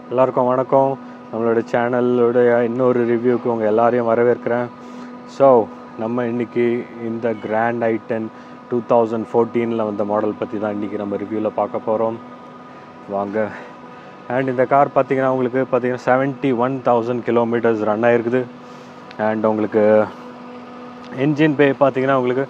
எல்லாருக்கும் வணக்கம் நம்மளோட சேனலோடைய இன்னொரு ரிவ்யூக்கு உங்கள் எல்லாரையும் வரவேற்கிறேன் ஸோ நம்ம இன்னைக்கு இந்த Grand i ten two thousand ஃபோர்டீனில் வந்த மாடல் பற்றி தான் இன்றைக்கி நம்ம ரிவ்யூவில் பார்க்க போகிறோம் வாங்க அண்ட் இந்த கார் பார்த்தீங்கன்னா உங்களுக்கு பார்த்தீங்கன்னா seventy one thousand kilometres run ஆயிருக்குது அண்ட் உங்களுக்கு என்ஜின் பே பார்த்தீங்கன்னா உங்களுக்கு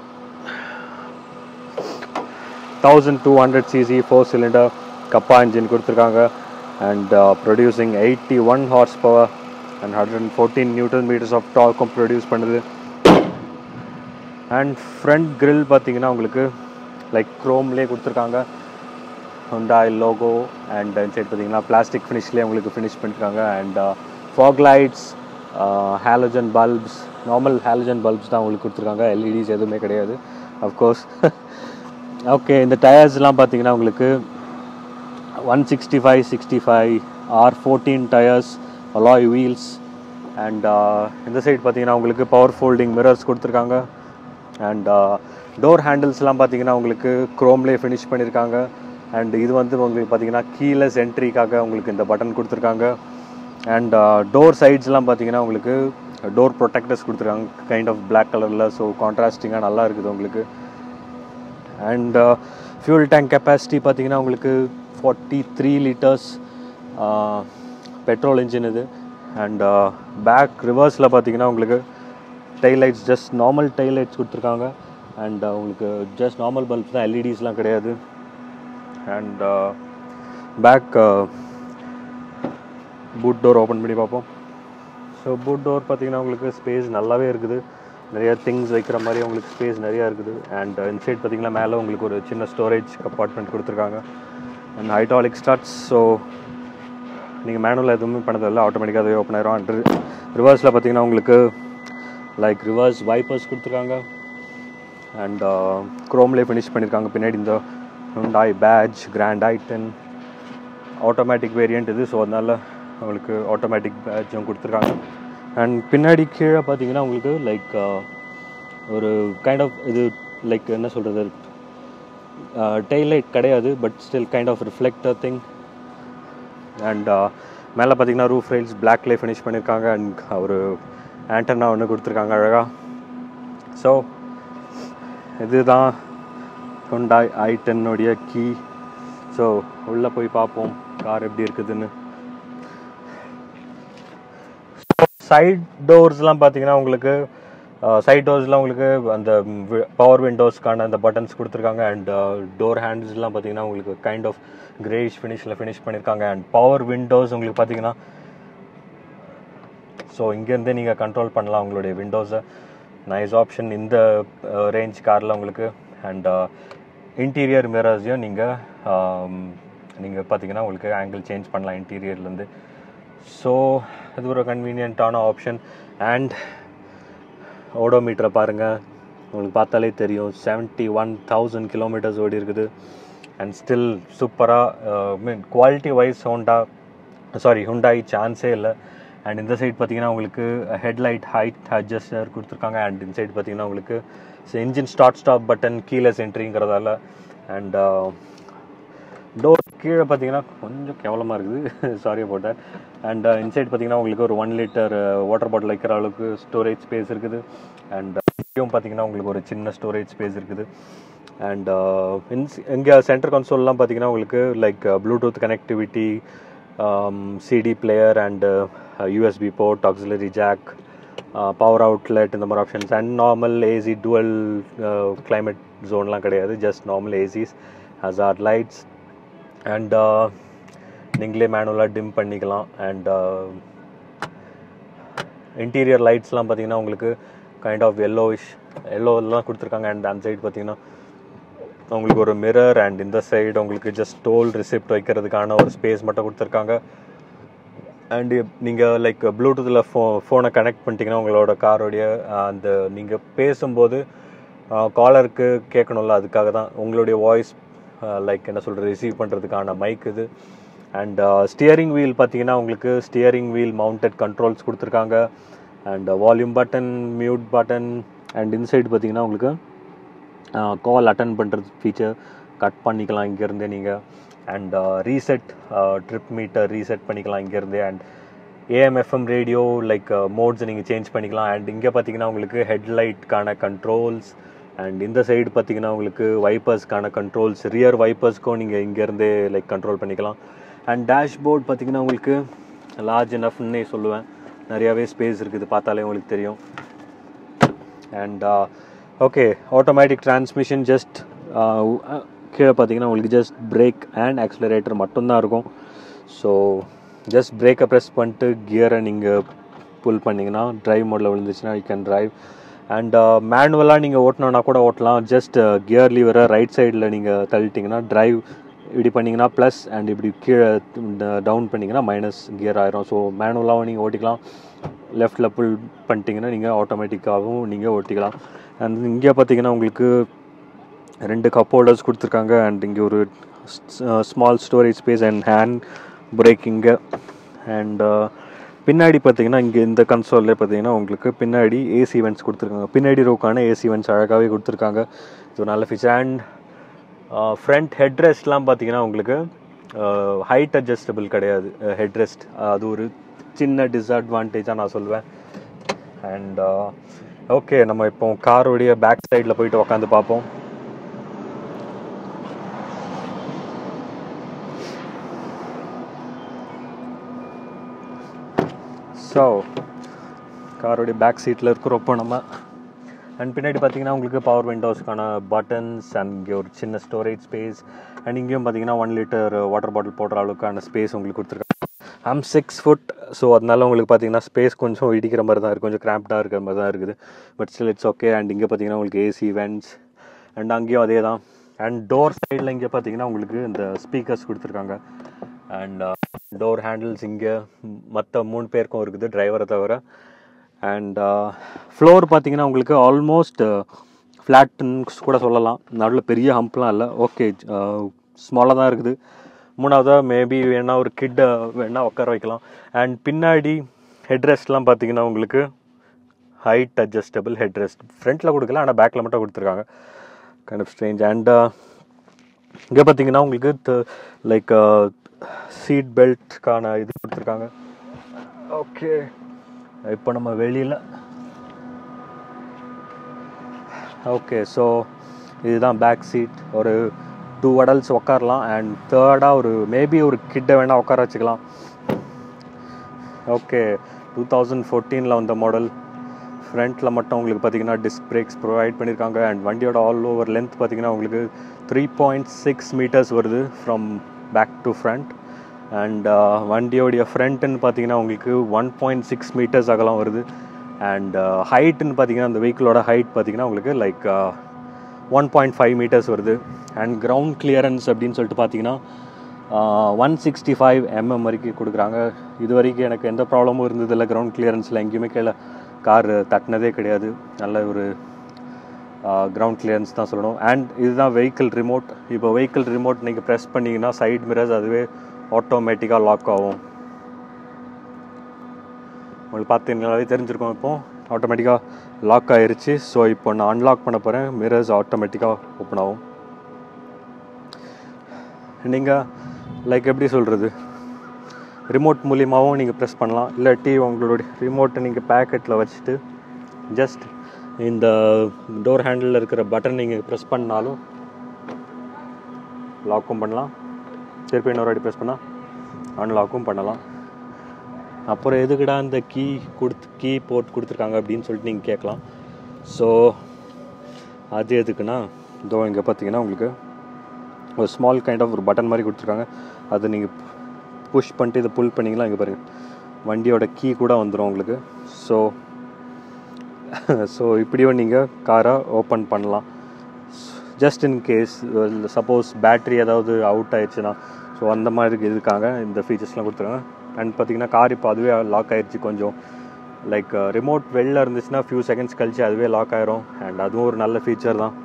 thousand two hundred CC four cylinder Kappa engine கொடுத்துருக்காங்க and producing eighty one horse power and hundred and fourteen newton metres of டார்க்கும் ப்ரொடியூஸ் பண்ணுது அண்ட் ஃப்ரண்ட் grill பார்த்தீங்கன்னா உங்களுக்கு like க்ரோம்லேயே கொடுத்துருக்காங்க ஹுண்டாய் லோகோ அண்ட் சைட் பார்த்தீங்கன்னா பிளாஸ்டிக் ஃபினிஷ்லேயே உங்களுக்கு ஃபினிஷ் பண்ணியிருக்காங்க and fog lights halogen bulbs normal halogen bulbs தான் உங்களுக்கு கொடுத்துருக்காங்க எல்இடிஸ் எதுவுமே கிடையாது அஃப்கோர்ஸ் ஓகே இந்த டயர்ஸ்லாம் பார்த்தீங்கன்னா உங்களுக்கு one sixty five sixty five R fourteen tyres alloy wheels and இந்த சைடு பார்த்தீங்கன்னா உங்களுக்கு பவர் ஃபோல்டிங் மிரர்ஸ் கொடுத்துருக்காங்க அண்ட் டோர் ஹேண்டில்ஸ்லாம் பார்த்தீங்கன்னா உங்களுக்கு க்ரோம்லேயே ஃபினிஷ் பண்ணியிருக்காங்க அண்ட் இது வந்து உங்களுக்கு பார்த்தீங்கன்னா கீலெஸ் என்ட்ரிக்காக உங்களுக்கு இந்த பட்டன் கொடுத்துருக்காங்க அண்ட் டோர் சைட்ஸ்லாம் பார்த்தீங்கன்னா உங்களுக்கு டோர் ப்ரொடெக்டர்ஸ் கொடுத்துருக்காங்க கைண்ட் ஆஃப் பிளாக் கலரில் ஸோ கான்ட்ராஸ்டிங்காக நல்லா இருக்குது உங்களுக்கு அண்ட் ஃபியூல் டேங்க் கெப்பாசிட்டி பார்த்தீங்கன்னா உங்களுக்கு forty three litres petrol engine இது அண்ட் பேக் ரிவர்ஸில் பார்த்தீங்கன்னா உங்களுக்கு tail lights just normal tail lights கொடுத்துருக்காங்க அண்ட் உங்களுக்கு ஜஸ்ட் நார்மல் பல்ப்ஸ் தான் எல்இடிஸ்லாம் கிடையாது and back boot door open பண்ணி பார்ப்போம் ஸோ பூட் டோர் பார்த்தீங்கன்னா உங்களுக்கு ஸ்பேஸ் நல்லாவே இருக்குது நிறைய திங்ஸ் வைக்கிற மாதிரி உங்களுக்கு ஸ்பேஸ் நிறையா இருக்குது அண்ட் இன்சைட் பார்த்தீங்கன்னா மேலே உங்களுக்கு ஒரு சின்ன ஸ்டோரேஜ் கம்பார்ட்மெண்ட் கொடுத்துருக்காங்க அண்ட் ஹைட்ராலிக் ஸ்டார்ட்ஸ் ஸோ நீங்கள் மேனுவலில் எதுவுமே பண்ணதில்லை ஆட்டோமேட்டிக்காக அதுவே ஓப்பன் ஆயிரும் அண்ட் ரிவர்ஸில் பார்த்தீங்கன்னா உங்களுக்கு லைக் ரிவர்ஸ் வைப்பர்ஸ் கொடுத்துருக்காங்க அண்ட் க்ரோம்லேயே ஃபினிஷ் பண்ணியிருக்காங்க பின்னாடி இந்த Hyundai badge Grand i ten automatic variant இது ஸோ அதனால் உங்களுக்கு ஆட்டோமேட்டிக் பேட்சும் கொடுத்துருக்காங்க அண்ட் பின்னாடி கீழே பார்த்தீங்கன்னா உங்களுக்கு லைக் ஒரு கைண்ட் ஆஃப் இது லைக் என்ன சொல்கிறது டெய்ல் லைட் கிடையாது but still kind of reflector thing and மேலே பார்த்தீங்கன்னா ரூஃப் ரைல்ஸ் பிளாக்லேயே ஃபினிஷ் பண்ணியிருக்காங்க அண்ட் ஒரு ஆண்டனா ஒன்று கொடுத்துருக்காங்க அழகாக ஸோ இதுதான் ஹுண்டாய் ஐ டென்னுடைய கீ ஸோ உள்ளே போய் பார்ப்போம் கார் எப்படி இருக்குதுன்னு சைட் டோர்ஸ்லாம் பார்த்தீங்கன்னா உங்களுக்கு சைட் டோர்ஸ்லாம் உங்களுக்கு அந்த பவர் விண்டோஸ்க்கான அந்த பட்டன்ஸ் கொடுத்துருக்காங்க அண்ட் டோர் ஹேண்ட்ஸ்லாம் பார்த்தீங்கன்னா உங்களுக்கு கைண்ட் ஆஃப் கிரேஷ் ஃபினிஷில் ஃபினிஷ் பண்ணியிருக்காங்க அண்ட் பவர் விண்டோஸ் உங்களுக்கு பார்த்தீங்கன்னா ஸோ இங்கேருந்தே நீங்கள் கண்ட்ரோல் பண்ணலாம் உங்களுடைய விண்டோஸை நைஸ் ஆப்ஷன் இந்த ரேஞ்ச் காரில் உங்களுக்கு அண்ட் இன்டீரியர் மிரர்ஸையும் நீங்கள் நீங்கள் பார்த்தீங்கன்னா உங்களுக்கு ஆங்கிள் சேஞ்ச் பண்ணலாம் இன்டீரியர்லேருந்து ஸோ இது ஒரு கன்வீனியண்ட்டான ஆப்ஷன் அண்ட் ஓடோமீட்டரை பாருங்கள் உங்களுக்கு பார்த்தாலே தெரியும் செவன்ட்டி ஒன் தௌசண்ட் கிலோமீட்டர்ஸ் ஓடி இருக்குது அண்ட் ஸ்டில் சூப்பராக mean quality wise Honda sorry Hyundai சான்ஸே இல்லை அண்ட் இந்த சைட் பார்த்தீங்கன்னா உங்களுக்கு ஹெட்லைட் ஹைட் அட்ஜஸ்டர் கொடுத்துருக்காங்க அண்ட் இந்த சைட் பார்த்தீங்கன்னா உங்களுக்கு என்ஜின் ஸ்டார்ட் ஸ்டாப் பட்டன் கீழே சென்ட்ரிங்கிறதால அண்ட் டோர் கீழே பார்த்தீங்கன்னா கொஞ்சம் கேவலமாக இருக்குது sorry about that and inside பார்த்தீங்கன்னா உங்களுக்கு ஒரு ஒன் லிட்டர் வாட்டர் பாட்டில் வைக்கிற அளவுக்கு ஸ்டோரேஜ் ஸ்பேஸ் இருக்குது அண்ட் இங்கேயும் பார்த்தீங்கன்னா உங்களுக்கு ஒரு சின்ன ஸ்டோரேஜ் ஸ்பேஸ் இருக்குது அண்ட் இன்ஸ் இங்கே சென்டர் கன்சோல்லாம் பார்த்தீங்கன்னா உங்களுக்கு like Bluetooth connectivity CD player and USB port auxiliary jack power outlet இந்த மாதிரி options and normal AC dual climate ஜோன்லாம் கிடையாது just normal ACs hazard lights and நீங்களே மேனுவலாக டிம் பண்ணிக்கலாம் அண்ட் இன்டீரியர் லைட்ஸ்லாம் பார்த்தீங்கன்னா உங்களுக்கு கைண்ட் ஆஃப் எல்லோவிஷ் எல்லோலாம் கொடுத்துருக்காங்க அண்ட் அந்த சைடு பார்த்தீங்கன்னா உங்களுக்கு ஒரு மிரர் அண்ட் இந்த சைடு உங்களுக்கு ஜஸ்ட் டோல் ரிசிப்ட் வைக்கிறதுக்கான ஒரு ஸ்பேஸ் மட்டும் கொடுத்துருக்காங்க அண்டு நீங்கள் லைக் ப்ளூடூத்தில் ஃபோ ஃபோனை கனெக்ட் பண்ணிட்டீங்கன்னா உங்களோட காரோடைய அந்த நீங்கள் பேசும்போது காலருக்கு கேட்கணும்ல அதுக்காக தான் உங்களுடைய வாய்ஸ் லைக் என்ன சொல்கிறது ரிசீவ் பண்ணுறதுக்கான மைக் இது அண்ட் ஸ்டியரிங் வீல் பார்த்தீங்கன்னா உங்களுக்கு ஸ்டியரிங் வீல் மவுண்டட் கண்ட்ரோல்ஸ் கொடுத்துருக்காங்க and volume button mute button and inside பார்த்தீங்கன்னா உங்களுக்கு கால் அட்டன் பண்ணுறது ஃபீச்சர் கட் பண்ணிக்கலாம் இங்கேருந்தே நீங்கள் and reset trip meter reset பண்ணிக்கலாம் இங்கேருந்தே and AM FM radio like modes நீங்கள் சேஞ்ச் பண்ணிக்கலாம் அண்ட் இங்கே பார்த்தீங்கன்னா உங்களுக்கு ஹெட்லைட்கான கண்ட்ரோல்ஸ் அண்ட் இந்த சைடு பார்த்தீங்கன்னா உங்களுக்கு வைப்பர்ஸ்க்கான கண்ட்ரோல்ஸ் ரியர் வைப்பர்ஸ்க்கும் நீங்கள் இங்கேருந்தே லைக் கண்ட்ரோல் பண்ணிக்கலாம் அண்ட் டேஷ்போர்ட் பார்த்தீங்கன்னா உங்களுக்கு லார்ஜ் எனஃப்னே சொல்லுவேன் நிறையாவே ஸ்பேஸ் இருக்குது பார்த்தாலே உங்களுக்கு தெரியும் and okay automatic transmission just கீழே பார்த்தீங்கன்னா உங்களுக்கு ஜஸ்ட் பிரேக் அண்ட் ஆக்சிலரேட்டர் மட்டும்தான் இருக்கும் ஸோ ஜஸ்ட் பிரேக்கை ப்ரெஸ் பண்ணிட்டு கியரை நீங்கள் புல் பண்ணிங்கன்னா ட்ரைவ் மோடில் விழுந்துச்சுன்னா யூ கேன் ட்ரைவ் அண்ட் மேனுவலாக நீங்கள் ஓட்டணுன்னா கூட ஓட்டலாம் ஜஸ்ட் கியர் லீவரை ரைட் சைடில் நீங்கள் தள்ளிட்டிங்கன்னா ட்ரைவ் இப்படி பண்ணிங்கன்னா ப்ளஸ் அண்ட் இப்படி கீழே டவுன் பண்ணிங்கன்னா மைனஸ் கியர் ஆயிரும் ஸோ மேனுவலாகவும் நீங்கள் ஓட்டிக்கலாம் லெஃப்டில் புல் பண்ணிட்டீங்கன்னா நீங்கள் ஆட்டோமேட்டிக்காகவும் நீங்கள் ஓட்டிக்கலாம் அண்ட் இங்கே பார்த்தீங்கன்னா உங்களுக்கு ரெண்டு கப் ஹோல்டர்ஸ் கொடுத்துருக்காங்க அண்ட் இங்கே ஒரு small storage space and hand பிரேக்கிங்கு அண்ட் பின்னாடி பார்த்தீங்கன்னா இங்கே இந்த கன்சோல்லே பார்த்தீங்கன்னா உங்களுக்கு பின்னாடி ஏசி வென்ட்ஸ் கொடுத்துருக்காங்க பின்னாடி ரோக்கான ஏசி வென்ட்ஸ் அழகாகவே கொடுத்துருக்காங்க இது ஒரு நல்ல ஃபீச்சர் அண்ட் ஃப்ரண்ட் ஹெட் ரெஸ்ட்லாம் பார்த்தீங்கன்னா உங்களுக்கு ஹைட் அட்ஜஸ்டபிள் கிடையாது ஹெட் ரெஸ்ட் அது ஒரு சின்ன டிஸ்அட்வான்டேஜாக நான் சொல்லுவேன் அண்ட் ஓகே நம்ம இப்போ காரோடைய பேக் சைடில் போயிட்டு உக்காந்து பார்ப்போம் ஸோ காரோடைய பேக் சீட்டில் இருக்கிறப்போ நம்ம அண்ட் பின்னாடி பார்த்தீங்கன்னா உங்களுக்கு பவர் விண்டோஸ்க்கான பட்டன்ஸ் அண்ட் இங்கே ஒரு சின்ன ஸ்டோரேஜ் ஸ்பேஸ் அண்ட் இங்கேயும் பார்த்தீங்கன்னா ஒன் லிட்டர் வாட்டர் பாட்டில் போடுற அளவுக்கான ஸ்பேஸ் உங்களுக்கு கொடுத்துருக்காங்க ஐம் சிக்ஸ் ஃபுட் ஸோ அதனால உங்களுக்கு பார்த்தீங்கன்னா ஸ்பேஸ் கொஞ்சம் இடிக்கிற மாதிரி தான் இருக்குது கொஞ்சம் கிராம்ப்டாக இருக்கிற மாதிரி தான் இருக்குது but still it's okay and இங்கே பார்த்தீங்கன்னா உங்களுக்கு ஏசி வென்ட்ஸ் அண்ட் அங்கேயும் அதே தான் அண்ட் டோர் சைடில் இங்கே பார்த்தீங்கன்னா உங்களுக்கு இந்த ஸ்பீக்கர்ஸ் கொடுத்துருக்காங்க அண்ட் டோர் ஹேண்டில்ஸ் இங்கே மற்ற மூணு பேருக்கும் இருக்குது டிரைவரை தவிர அண்ட் ஃப்ளோர் பார்த்தீங்கன்னா உங்களுக்கு ஆல்மோஸ்ட் ஃப்ளாட்னு கூட சொல்லலாம் நடுவில் பெரிய ஹம்ப்லாம் இல்லை ஓகே ஸ்மாலாக தான் இருக்குது மூணாவதாக மேபி வேணா ஒரு கிட்டை வேணால் உட்கார வைக்கலாம் அண்ட் பின்னாடி ஹெட்ரெஸ்ட்லாம் பார்த்தீங்கன்னா உங்களுக்கு ஹைட் அட்ஜஸ்டபிள் ஹெட்ரெஸ்ட் ஃப்ரண்ட்டில் கொடுக்கல ஆனால் பேக்கில் மட்டும் கொடுத்துருக்காங்க கைண்ட் ஆஃப் ஸ்ட்ரேஞ்ச் அண்ட் இங்கே பார்த்தீங்கன்னா உங்களுக்கு லைக் சீட் பெல்ட்கான இது கொடுத்துருக்காங்க ஓகே இப்போ நம்ம வெளியில் ஓகே ஸோ இதுதான் பேக் சீட் ஒரு டூ அடல்ட்ஸ் உட்காரலாம் அண்ட் தேர்டாக ஒரு மேபி ஒரு கிட்டை வேணால் உட்கார வச்சுக்கலாம் ஓகே டூ தௌசண்ட் ஃபோர்டீனில் வந்த மாடல் ஃப்ரண்ட்டில் மட்டும் உங்களுக்கு பார்த்தீங்கன்னா டிஸ்க் பிரேக்ஸ் ப்ரொவைட் பண்ணியிருக்காங்க அண்ட் வண்டியோட ஆல் ஓவர் லென்த் பார்த்தீங்கன்னா உங்களுக்கு த்ரீ பாயிண்ட் சிக்ஸ் மீட்டர்ஸ் வருது from back to front and வண்டியோடைய ஃப்ரண்ட்டுன்னு பார்த்தீங்கன்னா உங்களுக்கு ஒன் பாயிண்ட் சிக்ஸ் மீட்டர்ஸ் அகலம் வருது அண்ட் ஹைட்டுன்னு பார்த்தீங்கன்னா அந்த வெஹிக்கிளோட ஹைட் பார்த்தீங்கன்னா உங்களுக்கு like one point five metres வருது அண்ட் கிரவுண்ட் கிளியரன்ஸ் அப்படின்னு சொல்லிட்டு பார்த்தீங்கன்னா ஒன் சிக்ஸ்டி ஃபைவ் எம்எம் வரைக்கும் கொடுக்குறாங்க இது வரைக்கும் எனக்கு எந்த ப்ராப்ளமும் இருந்ததில்லை கிரவுண்ட் கிளியரன்ஸில் எங்கேயுமே கீழே கார் தட்டினதே கிடையாது நல்ல ஒரு கிரவுண்ட் கிளியரன்ஸ் தான் சொல்லணும் அண்ட் இதுதான் வெஹிக்கிள் ரிமோட் இப்போ வெஹிக்கிள் ரிமோட் நீங்கள் ப்ரெஸ் பண்ணிங்கன்னா சைட் மிரர்ஸ் அதுவே ஆட்டோமேட்டிக்காக லாக் ஆகும் உங்களுக்கு பார்த்தீங்கன்னாலே தெரிஞ்சிருக்கும் இப்போ ஆட்டோமேட்டிக்காக லாக் ஆயிருச்சு ஸோ இப்போ நான் அன்லாக் பண்ண போகிறேன் மிரர்ஸ் ஆட்டோமேட்டிக்காக ஓப்பன் ஆகும் நீங்கள் லைக் எப்படி சொல்கிறது ரிமோட் மூலியமாகவும் நீங்கள் ப்ரெஸ் பண்ணலாம் இல்லாட்டி உங்களோட ரிமோட்டை நீங்கள் பேக்கெட்டில் வச்சுட்டு ஜஸ்ட் இந்த டோர் ஹேண்டில் இருக்கிற பட்டன் நீங்கள் ப்ரெஸ் பண்ணாலும் லாக்கும் பண்ணலாம் திருப்பி இன்னொரு வாட்டி ப்ரெஸ் பண்ணால் அன்லாக்கும் பண்ணலாம் அப்புறம் எதுக்குடா இந்த கீ கொடுத்து கீ போட்டு கொடுத்துருக்காங்க அப்படின்னு சொல்லிட்டு நீங்கள் கேட்கலாம் ஸோ அது எதுக்குன்னா இதோ இங்கே பார்த்தீங்கன்னா உங்களுக்கு ஒரு ஸ்மால் கைண்ட் ஆஃப் ஒரு பட்டன் மாதிரி கொடுத்துருக்காங்க அது நீங்கள் புஷ் பண்ணிட்டு இதை புல் பண்ணிங்களா இங்கே பாருங்கள் வண்டியோட கீ கூட வந்துடும் உங்களுக்கு ஸோ ஸோ இப்படியும் நீங்கள் காரை ஓப்பன் பண்ணலாம் just in case suppose battery ஏதாவது அவுட் ஆயிடுச்சுன்னா ஸோ அந்த மாதிரி இதுக்காக இந்த ஃபீச்சர்ஸ்லாம் கொடுத்துருக்காங்க அண்ட் பார்த்தீங்கன்னா கார் இப்போ அதுவே லாக் ஆயிடுச்சு கொஞ்சம் லைக் ரிமோட் வெளில இருந்துச்சுன்னா ஃபியூ செகண்ட்ஸ் கழிச்சு அதுவே லாக் ஆயிரும் அண்ட் அதுவும் ஒரு நல்ல ஃபீச்சர் தான்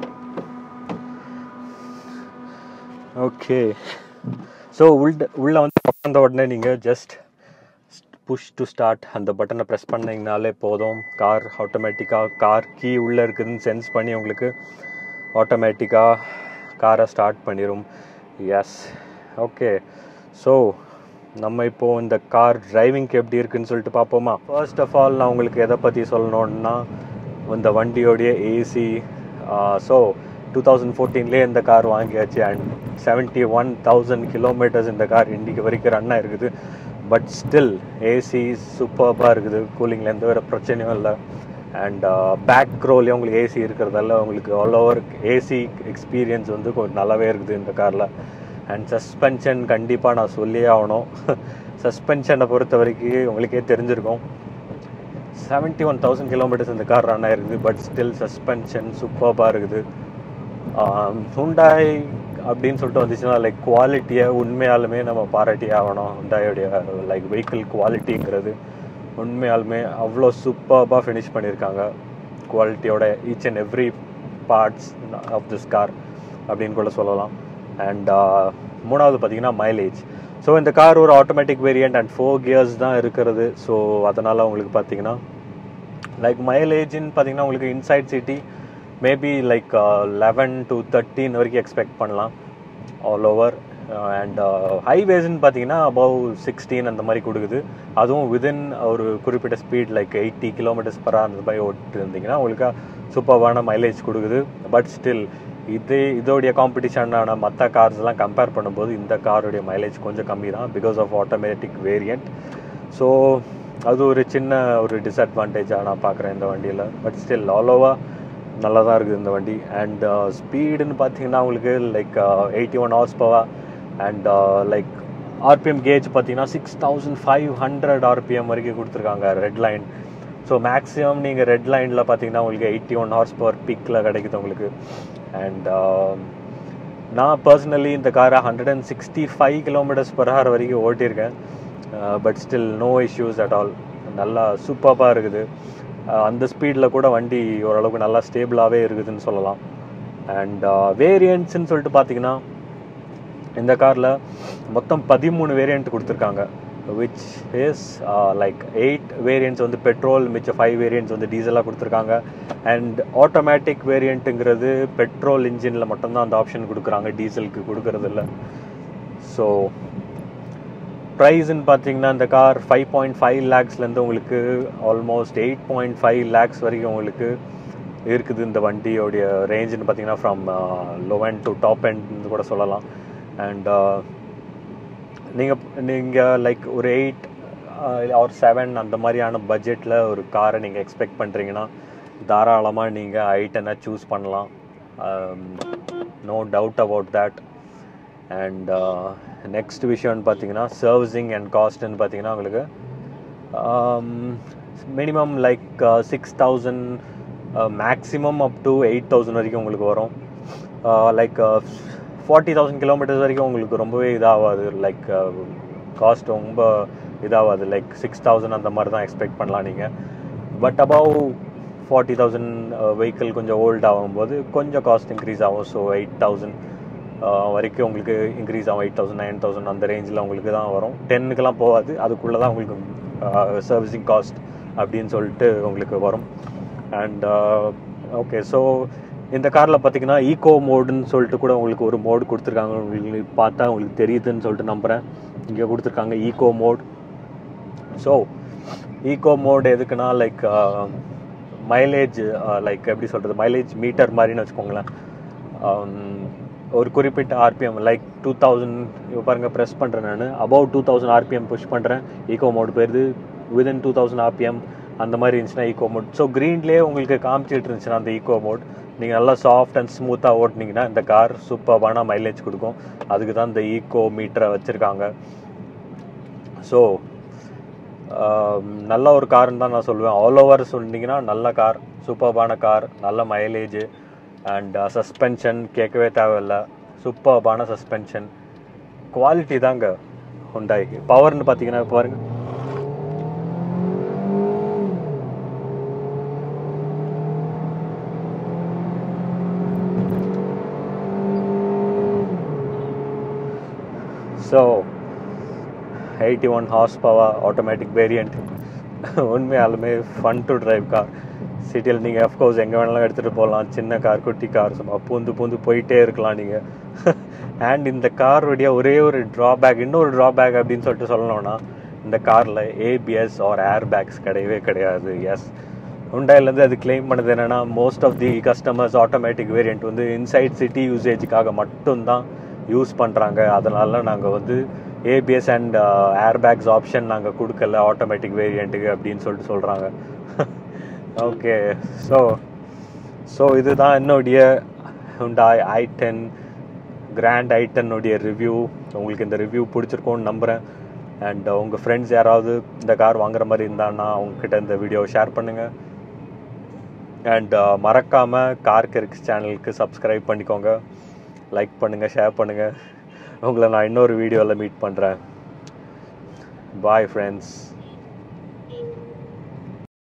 ஓகே ஸோ உள்ள உள்ளே வந்து உட்காந்த உடனே நீங்கள் ஜஸ்ட் புஷ் டு ஸ்டார்ட் அந்த பட்டனை ப்ரெஸ் பண்ணிங்கனாலே போதும் கார் ஆட்டோமேட்டிக்காக கார் கீ உள்ளே இருக்குதுன்னு சென்ஸ் பண்ணி உங்களுக்கு ஆட்டோமேட்டிக்காக காரை ஸ்டார்ட் பண்ணிடும் எஸ் ஓகே ஸோ நம்ம இப்போது இந்த கார் டிரைவிங்க்கு எப்படி இருக்குன்னு சொல்லிட்டு பார்ப்போமா ஃபர்ஸ்ட் ஆஃப் ஆல் நான் உங்களுக்கு எதை பற்றி சொல்லணுன்னா இந்த வண்டியோடைய ஏசி ஸோ டூ தௌசண்ட் ஃபோர்டீன்லேயே இந்த கார் வாங்கியாச்சு and seventy one thousand kilometres இந்த கார் இன்றைக்கு வரைக்கும் ரன் ஆயிருக்குது பட் ஸ்டில் ஏசி சூப்பர்பாக இருக்குது கூலிங்கில் எந்த ஒரு பிரச்சனையும் இல்லை அண்ட் பேக் க்ரோலேயும் உங்களுக்கு ஏசி இருக்கிறதால உங்களுக்கு ஆல் ஓவர் ஏசி எக்ஸ்பீரியன்ஸ் வந்து கொஞ்சம் நல்லாவே இருக்குது இந்த காரில் அண்ட் சஸ்பென்ஷன் கண்டிப்பாக நான் சொல்லியே ஆகணும் சஸ்பென்ஷனை பொறுத்த வரைக்கும் உங்களுக்கே தெரிஞ்சிருக்கும் செவன்ட்டி ஒன் தௌசண்ட் கிலோமீட்டர்ஸ் இந்த கார் ரன் ஆயிருக்குது பட் ஸ்டில் சஸ்பென்ஷன் சூப்பர்பாக இருக்குது ஹுண்டாய் அப்படின்னு சொல்லிட்டு வந்துச்சுன்னா லைக் குவாலிட்டியை உண்மையாலுமே நம்ம பாராட்டியே ஆகணும் ஹுண்டாயோடைய லைக் வெஹிக்கிள் குவாலிட்டிங்கிறது உண்மையாலுமே அவ்வளோ சூப்பர்பாக ஃபினிஷ் பண்ணியிருக்காங்க குவாலிட்டியோட each and every parts of this car அப்படின்னு கூட சொல்லலாம் அண்ட் மூணாவது பார்த்தீங்கன்னா மைலேஜ் ஸோ இந்த கார் ஒரு automatic variant and four gears தான் இருக்கிறது ஸோ அதனால் உங்களுக்கு பார்த்தீங்கன்னா லைக் மைலேஜ்னு பார்த்தீங்கன்னா உங்களுக்கு inside city maybe like eleven to thirteen வரைக்கும் எக்ஸ்பெக்ட் பண்ணலாம் ஆல் ஓவர் அண்ட் ஹைவேஸ்ன்னு பார்த்தீங்கன்னா அபவ் சிக்ஸ்டீன் அந்த மாதிரி கொடுக்குது அதுவும் விதின் ஒரு குறிப்பிட்ட speed like eighty kilometres per அந்த மாதிரி ஓட்டு இருந்தீங்கன்னா உங்களுக்கு சூப்பர்வான மைலேஜ் கொடுக்குது பட் ஸ்டில் இது இதோடைய காம்படிஷனான மற்ற கார்ஸ்லாம் கம்பேர் பண்ணும்போது இந்த காருடைய மைலேஜ் கொஞ்சம் கம்மி தான் because of automatic variant so அது ஒரு சின்ன ஒரு டிஸ்அட்வான்டேஜாக நான் பார்க்குறேன் இந்த வண்டியில் பட் ஸ்டில் ஆல் ஓவர் நல்லா தான் இருக்குது இந்த வண்டி அண்ட் ஸ்பீடுன்னு பார்த்தீங்கன்னா உங்களுக்கு like eighty one horse power and like RPM gauge பார்த்தீங்கன்னா six thousand five hundred RPM வரைக்கும் கொடுத்துருக்காங்க ரெட் லைன் ஸோ மேக்ஸிமம் நீங்கள் ரெட் லைனில் பார்த்தீங்கன்னா உங்களுக்கு எயிட்டி ஒன் ஹவர்ஸ் பவர் பீக்கில் கிடைக்குது உங்களுக்கு அண்ட் நான் பர்சனலி இந்த காரை hundred and sixty five kilometres per hour வரைக்கும் ஓட்டியிருக்கேன் but still no issues at all நல்லா சூப்பராக இருக்குது அந்த ஸ்பீடில் கூட வண்டி ஓரளவுக்கு நல்லா ஸ்டேபிளாகவே இருக்குதுன்னு சொல்லலாம் அண்ட் வேரியண்ட்ஸ்ன்னு சொல்லிட்டு பார்த்தீங்கன்னா இந்த காரில் மொத்தம் பதிமூணு வேரியண்ட் கொடுத்துருக்காங்க which is like eight variants வந்து பெட்ரோல் மிச்ச ஃபைவ் வேரியண்ட்ஸ் வந்து டீசலாக கொடுத்துருக்காங்க அண்ட் ஆட்டோமேட்டிக் வேரியண்ட்டுங்கிறது பெட்ரோல் இன்ஜினில் மட்டும்தான் அந்த ஆப்ஷன் கொடுக்குறாங்க டீசலுக்கு கொடுக்கறது இல்லை ஸோ ப்ரைஸ்ன்னு பார்த்தீங்கன்னா இந்த கார் ஃபைவ் பாயிண்ட் ஃபைவ் லேக்ஸ்லேருந்து உங்களுக்கு almost eight point five lakhs வரைக்கும் உங்களுக்கு இருக்குது இந்த வண்டியோடைய ரேஞ்சுன்னு பார்த்தீங்கன்னா from low and to top and கூட சொல்லலாம் அண்ட் நீங்கள் நீங்கள் லைக் ஒரு எயிட் ஆர் செவன் அந்த மாதிரியான பட்ஜெட்டில் ஒரு காரை நீங்கள் எக்ஸ்பெக்ட் பண்ணுறீங்கன்னா தாராளமாக நீங்கள் ஐட்டனை சூஸ் பண்ணலாம் no doubt about that and next விஷயம்னு பார்த்தீங்கன்னா சர்வீசிங் அண்ட் காஸ்ட்னு பார்த்தீங்கன்னா உங்களுக்கு minimum like six thousand maximum up to eight thousand வரைக்கும் உங்களுக்கு வரும் லைக் ஃபார்ட்டி தௌசண்ட் கிலோமீட்டர்ஸ் வரைக்கும் உங்களுக்கு ரொம்பவே இதாகாது லைக் காஸ்ட் ரொம்ப இதாகாது லைக் சிக்ஸ் தௌசண்ட் அந்த மாதிரி தான் எக்ஸ்பெக்ட் பண்ணலாம் நீங்கள் but above forty thousand vehicle கொஞ்சம் ஓல்ட் ஆகும்போது கொஞ்சம் காஸ்ட் இன்க்ரீஸ் ஆகும் ஸோ எயிட் தௌசண்ட் வரைக்கும் உங்களுக்கு இன்க்ரீஸ் ஆகும் எயிட் தௌசண்ட் நைன் தௌசண்ட் அந்த ரேஞ்சில் உங்களுக்கு தான் வரும் டென்னுக்கெலாம் போகாது அதுக்குள்ளே தான் உங்களுக்கு சர்வீசிங் காஸ்ட் அப்படின்னு சொல்லிட்டு உங்களுக்கு வரும் அண்ட் ஓகே ஸோ இந்த காரில் பார்த்தீங்கன்னா ஈகோ மோடுன்னு சொல்லிட்டு கூட உங்களுக்கு ஒரு மோடு கொடுத்துருக்காங்க உங்களுக்கு பார்த்தா உங்களுக்கு தெரியுதுன்னு சொல்லிட்டு நம்புகிறேன் இங்கே கொடுத்துருக்காங்க eco mode so eco mode எதுக்குன்னா லைக் மைலேஜ் லைக் எப்படி சொல்கிறது மைலேஜ் மீட்டர் மாதிரின்னு வச்சுக்கோங்களேன் ஒரு குறிப்பிட்ட ஆர்பிஎம் லைக் டூ தௌசண்ட் இப்போ பாருங்கள் ப்ரெஸ் பண்ணுறேன் நான் above two thousand RPM push பண்ணுறேன் ஈகோ மோட் போயிருது விதின் டூ தௌசண்ட் ஆர்பிஎம் அந்த மாதிரி இருந்துச்சுன்னா ஈகோ மோட் ஸோ க்ரீன்லேயே உங்களுக்கு காமிச்சிட்டு இருந்துச்சுன்னா அந்த ஈகோ மோட் நீங்கள் நல்லா சாஃப்ட் அண்ட் ஸ்மூத்தாக ஓட்டினீங்கன்னா இந்த கார் சூப்பர்பான மைலேஜ் கொடுக்கும் அதுக்கு தான் இந்த ஈகோ மீட்டரை வச்சுருக்காங்க ஸோ நல்ல ஒரு கார்னு தான் நான் சொல்லுவேன் ஆல் ஓவர் சொன்னீங்கன்னா நல்ல கார் சூப்பர்பான கார் நல்ல மைலேஜ் அண்ட் சஸ்பென்ஷன் கேட்கவே தேவையில்ல சூப்பர்பான சஸ்பென்ஷன் குவாலிட்டி தாங்க ஹுண்டாய் பவர்னு பார்த்தீங்கன்னா பாருங்க so eighty one horse power automatic variant உண்மையாலுமே ஃபன் டு டிரைவ் கார் சிட்டியில் நீங்கள் அஃப்கோர்ஸ் எங்கே வேணாலும் எடுத்துகிட்டு போகலாம் சின்ன கார் குட்டி கார் சும்மா பூந்து பூந்து போயிட்டே இருக்கலாம் நீங்கள் அண்ட் இந்த காருடைய ஒரே ஒரு ட்ராபேக் இன்னொரு ட்ராபேக் அப்படின்னு சொல்லிட்டு சொல்லணும்னா இந்த காரில் ஏபிஎஸ் ஆர் ஏர் பேக்ஸ் கிடையவே கிடையாது எஸ் உண்டாயிலேருந்து அது கிளைம் பண்ணது என்னென்னா most of the customers automatic variant வந்து இன்சைட் சிட்டி யூசேஜுக்காக மட்டும்தான் யூஸ் பண்ணுறாங்க அதனால நாங்கள் வந்து ABS and air bags option நாங்கள் கொடுக்கல ஆட்டோமேட்டிக் வேரியண்ட்டுக்கு அப்படின்னு சொல்லிட்டு சொல்கிறாங்க ஓகே ஸோ ஸோ இதுதான் என்னுடைய Hyundai i ten grand i டென்னுடைய ரிவ்யூ உங்களுக்கு இந்த ரிவ்யூ பிடிச்சிருக்கோன்னு நம்புகிறேன் அண்ட் உங்கள் ஃப்ரெண்ட்ஸ் யாராவது இந்த கார் வாங்குற மாதிரி இருந்தாங்கன்னா அவங்கக்கிட்ட இந்த வீடியோவை ஷேர் பண்ணுங்கள் அண்ட் மறக்காமல் கார் கெரிக்ஸ் சேனலுக்கு சப்ஸ்கிரைப் பண்ணிக்கோங்க லைக் பண்ணுங்கள் ஷேர் பண்ணுங்கள் உங்களை நான் இன்னொரு வீடியோவில் மீட் பண்ணுறேன் பாய் ஃப்ரெண்ட்ஸ்